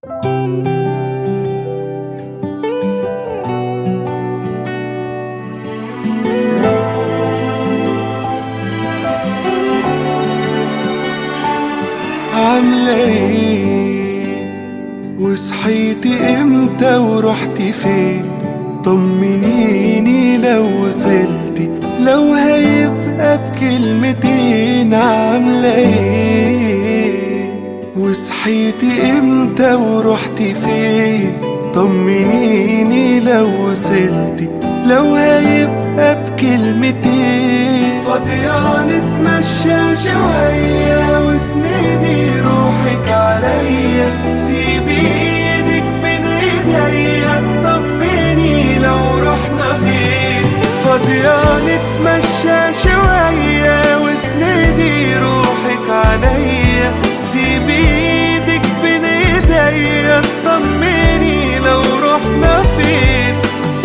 عاملة ايه وصحيتي امتى ورحتي فين طمنيني لو وصلتي لو هيبقى بكلمتين عاملة ايه وصحيتي امتى ورحتي فين طمنيني لو وصلتي لو هيبقى بكلمتين فاضية نتمشى شوية وسندي روحك عليا سيبي ايدك بين ايديا طمني لو رحنا فين فاضية نتمشى شوية وسندي روحك عليا سيبي ايدك بين ايديا طمني لو رحنا فين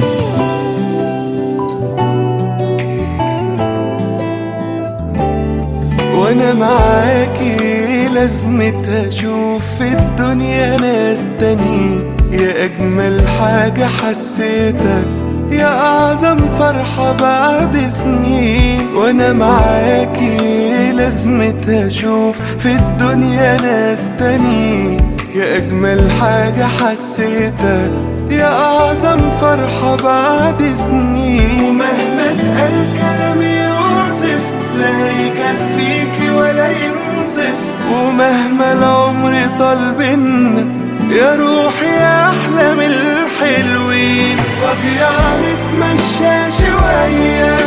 وانا معاكي لازمة اشوف في الدنيا ناس تانيين يا اجمل حاجة حسيتها يا اعظم فرحة بعد سنين وانا معاكي لازمة اشوف في الدنيا ناس تانيين يا اجمل حاجة حسيتها يا اعظم فرحة بعد سنين ومهما اتقال كلام يوصف لا يكفيكي ولا ينصف ومهما العمر طال بينا يا روحي يا احلى من الحلوين فاضية نتمشى شوية